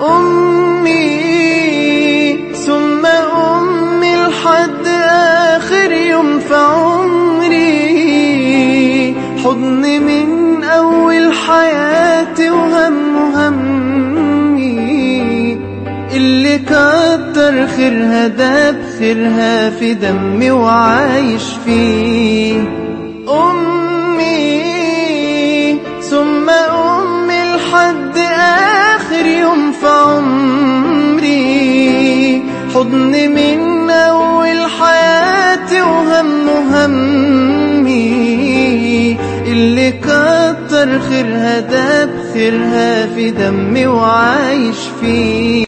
أمي ثم أمي لحد آخر يوم في عمري حضن من أول حياتي وهم همي اللي كتر خيرها داب خيرها في دمي وعايش فيه أمي ثم أمي لحد آخر يوم في عمري حضن من أول حياتي وهم همي اللي كتر خيرها داب خيرها في دمي وعايش فيه